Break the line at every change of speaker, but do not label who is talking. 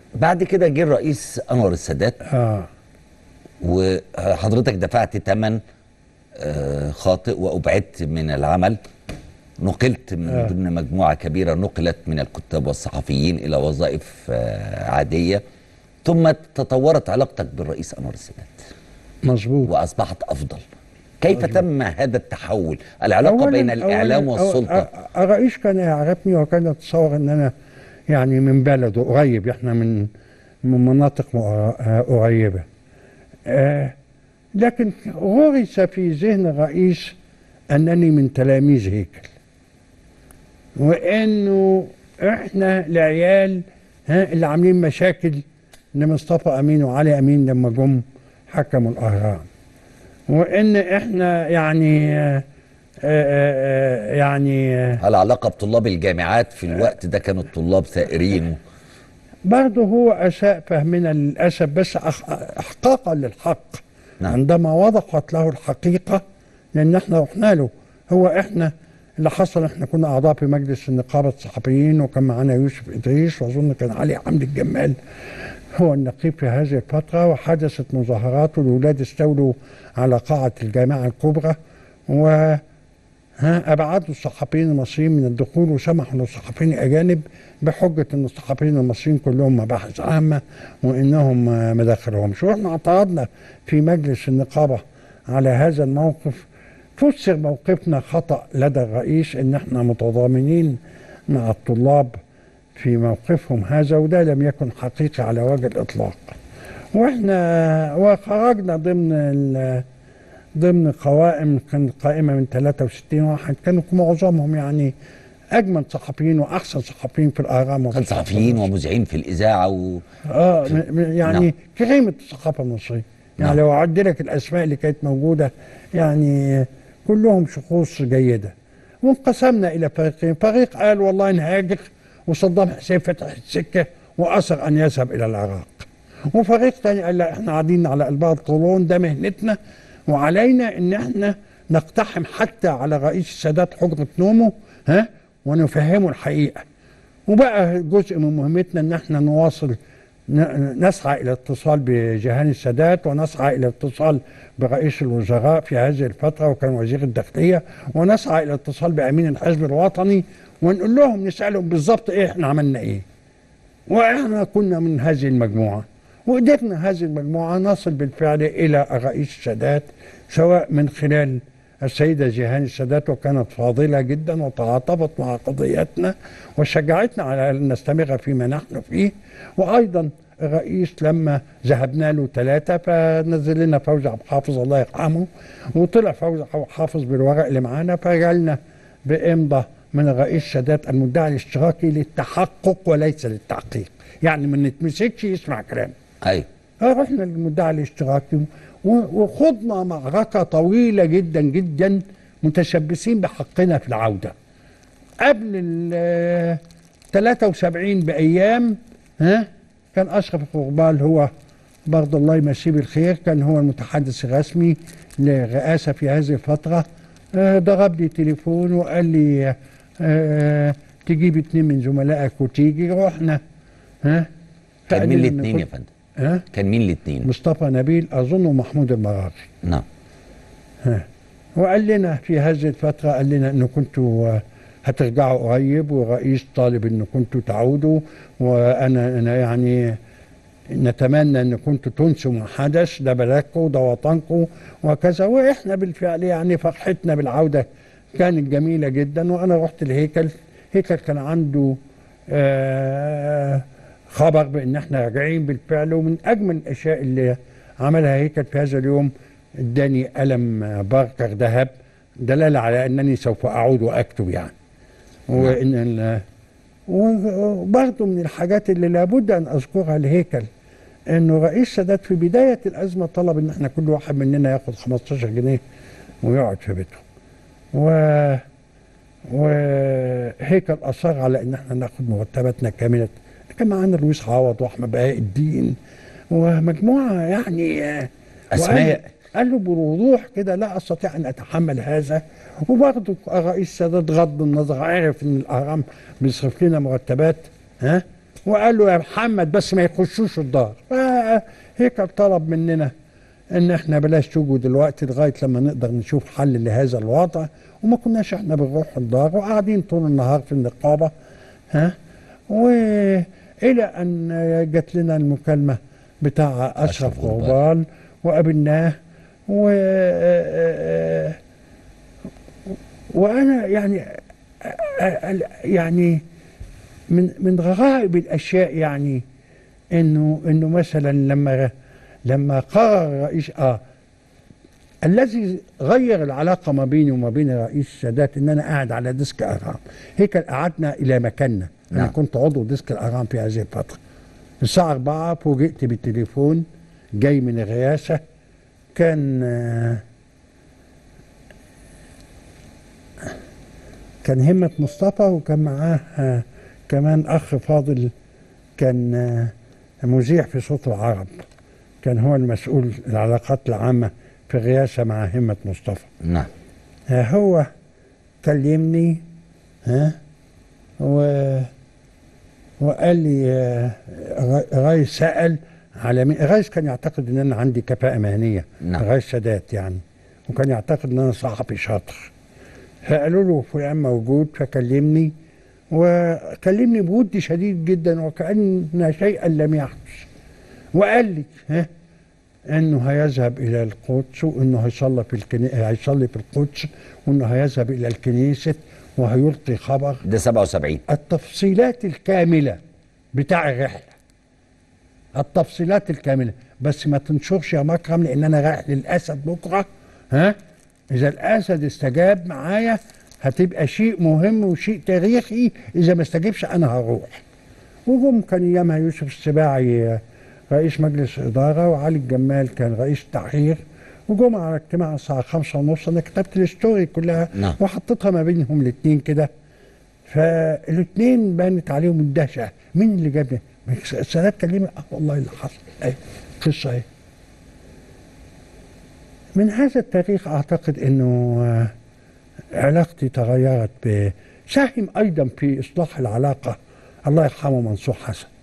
بعد كده جه الرئيس انور السادات
اه
وحضرتك دفعت ثمن آه، خاطئ وابعدت من العمل نقلت من
آه.
ضمن مجموعه كبيره نقلت من الكتاب والصحفيين الى وظائف آه، عاديه ثم تطورت علاقتك بالرئيس انور السادات
مظبوط
واصبحت افضل كيف تم هذا التحول العلاقه
أولاً-
بين الاعلام
أولاً
والسلطه
أو- الرئيس كان يعرفني وكان يتصور ان انا يعني من بلده قريب احنا من من مناطق مقر- آه، قريبه آه لكن غرس في ذهن الرئيس انني من تلاميذ هيكل وانه احنا العيال ها اللي عاملين مشاكل لمصطفى امين وعلي امين لما جم حكموا الاهرام وان احنا يعني آه آه آه يعني آه
العلاقه بطلاب الجامعات في الوقت ده كانوا الطلاب ثائرين
برضه هو اساء فهمنا للاسف بس أح- احقاقا للحق
نعم.
عندما وضحت له الحقيقه لان احنا رحنا له هو احنا اللي حصل احنا كنا اعضاء في مجلس النقابه الصحفيين وكان معانا يوسف ادريس واظن كان علي حمد الجمال هو النقيب في هذه الفتره وحدثت مظاهرات والولاد استولوا على قاعه الجامعه الكبرى و ها ابعدوا الصحفيين المصريين من الدخول وسمحوا للصحفيين الاجانب بحجه ان الصحفيين المصريين كلهم مباحث عامه وانهم آه، ما دخلهمش واحنا اعترضنا في مجلس النقابه على هذا الموقف فسر موقفنا خطا لدى الرئيس ان احنا متضامنين مع الطلاب في موقفهم هذا وده لم يكن حقيقي على وجه الاطلاق واحنا وخرجنا ضمن ال- ضمن قوائم كانت قائمه من 63 واحد كانوا معظمهم يعني اجمل صحفيين واحسن صحفيين في الاهرام
كان صحفيين ومذيعين في الاذاعه و...
اه م- م- يعني
نعم.
كريمه الثقافه المصريه يعني
نعم.
لو اعد لك الاسماء اللي كانت موجوده يعني كلهم شخوص جيده وانقسمنا الى فريقين فريق قال والله نهاجر وصدام حسين فتح السكه واصر ان يذهب الى العراق وفريق تاني قال لا احنا قاعدين على قلبها القولون ده مهنتنا وعلينا ان احنا نقتحم حتى على رئيس السادات حجره نومه ها ونفهمه الحقيقه وبقى جزء من مهمتنا ان احنا نواصل ن- نسعى الى اتصال بجهان السادات ونسعى الى اتصال برئيس الوزراء في هذه الفتره وكان وزير الداخليه ونسعى الى اتصال بامين الحزب الوطني ونقول لهم نسالهم بالظبط ايه احنا عملنا ايه واحنا كنا من هذه المجموعه وقدرنا هذه المجموعه نصل بالفعل الى الرئيس السادات سواء من خلال السيده جيهان السادات وكانت فاضله جدا وتعاطفت مع قضيتنا وشجعتنا على ان نستمر فيما نحن فيه وايضا الرئيس لما ذهبنا له ثلاثه فنزل لنا فوزي عبد الحافظ الله يرحمه وطلع فوزي عبد الحافظ بالورق اللي معانا فرجعنا بامضى من الرئيس السادات المدعي الاشتراكي للتحقق وليس للتحقيق يعني ما نتمسكش يسمع كلام
ايوه
رحنا للمدعي الاشتراكي و- وخضنا معركة طويلة جدا جدا متشبثين بحقنا في العودة قبل ال 73 بأيام ها كان أشرف الغربال هو برضه الله يمسيه بالخير كان هو المتحدث الرسمي للرئاسة في هذه الفترة آه، ضرب لي تليفون وقال لي آه، تجيب اتنين من زملائك وتيجي رحنا ها
كان مين
فقال لي إن
الاثنين يا
كنت-
فندم
ها
كان مين الاثنين
مصطفى نبيل اظن محمود المراغي
نعم
وقال لنا في هذه الفتره قال لنا انه كنتوا آه، هترجعوا قريب والرئيس طالب ان كنتوا تعودوا وانا انا يعني نتمنى ان كنتوا تنسوا ما حدث ده بلدكم ده وطنكم وكذا واحنا بالفعل يعني فرحتنا بالعوده كانت جميله جدا وانا رحت الهيكل هيكل كان عنده آه خبر بان احنا راجعين بالفعل ومن اجمل الاشياء اللي عملها هيكل في هذا اليوم اداني قلم آه، باركر ذهب دلاله على انني سوف اعود واكتب يعني وان ال- وبرضه من الحاجات اللي لابد ان اذكرها الهيكل انه رئيس سادات في بدايه الازمه طلب ان احنا كل واحد مننا ياخد 15 جنيه ويقعد في بيته. و وهيكل اصر على ان احنا ناخد مرتباتنا كامله كان معانا لويس عوض واحمد بهاء الدين ومجموعه يعني آه،
أسماء.
وقال- قال له بوضوح كده لا استطيع ان اتحمل هذا وبرضه الرئيس سادات غض النظر عرف ان الاهرام بيصرف لنا مرتبات ها وقال له يا محمد بس ما يخشوش الدار فهيك طلب مننا ان احنا بلاش تجوا دلوقتي لغايه لما نقدر نشوف حل لهذا الوضع وما كناش احنا بنروح الدار وقاعدين طول النهار في النقابه ها والى ان جات لنا المكالمه بتاع اشرف
أشرف غربال.
غربال وقابلناه و وانا يعني يعني من من غرائب الاشياء يعني انه انه مثلا لما لما قرر رئيس اه الذي غير العلاقه ما بيني وما بين رئيس السادات ان انا قاعد على ديسك ارام هيك قعدنا الى مكاننا انا
نعم.
كنت عضو ديسك الارام في هذه الفتره الساعه 4 فوجئت بالتليفون جاي من الرئاسه كان آه، كان همة مصطفى وكان معاه آه، كمان أخ فاضل كان آه، مذيع في صوت العرب كان هو المسؤول العلاقات العامة في الرئاسة مع همة مصطفى
نعم
آه، هو كلمني ها و وقال لي آه، الرئيس سأل على مين الرئيس كان يعتقد ان انا عندي كفاءة مهنية
نعم.
الرئيس سادات يعني وكان يعتقد ان انا صحفي شاطر فقالوا له فلان موجود فكلمني وكلمني بود شديد جدا وكأن شيئا لم يحدث وقال لي ها انه هيذهب الى القدس وانه هيصلي في الكني... هيصلي في القدس وانه هيذهب الى الكنيسة وهيلقي خبر
ده 77
التفصيلات الكاملة بتاع الرحلة التفصيلات الكاملة بس ما تنشرش يا مكرم لان انا رايح للاسد بكرة ها اذا الاسد استجاب معايا هتبقى شيء مهم وشيء تاريخي اذا ما استجابش انا هروح وجم كان ايامها يوسف السباعي آه، رئيس مجلس اداره وعلي الجمال كان رئيس تحرير وجم على اجتماع الساعه خمسة ونص انا كتبت الستوري كلها
نعم.
وحطيتها ما بينهم الاثنين كده فالاثنين بانت عليهم الدهشه مين اللي جابني؟ السادات كلمني اه والله اللي حصل ايه قصه ايه من هذا التاريخ اعتقد انه آه، علاقتي تغيرت ب ساهم ايضا في اصلاح العلاقه الله يرحمه منصور حسن